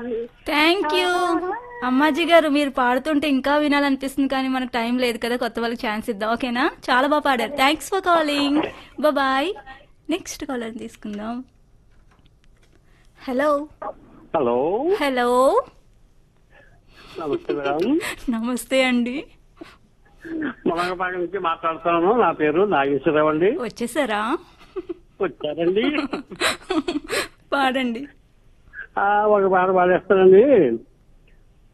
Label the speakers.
Speaker 1: thank you Ammaji గారు మీరు పాడుతుంటే ఇంకా వినాలనిపిస్తుంది కానీ మనకు టైం లేదు కదా కొత్త వాళ్ళకి ఛాన్స్ ఇద్దాం ఓకేనా చాలా బాగా పాడారు thanks for calling bye next caller తీసుకుందాం హలో
Speaker 2: హలో
Speaker 1: హలో
Speaker 2: నమస్తే మేడం
Speaker 1: నమస్తే అండి
Speaker 2: మునగపాక నుంచి మాట్లాడుతున్నాను నా పేరు నాగేశ్వరరావు అండి
Speaker 1: వచ్చేసారా
Speaker 2: వచ్చారండి
Speaker 1: పాడండి
Speaker 2: ఆ, ఒక పాట పాడేస్తానండి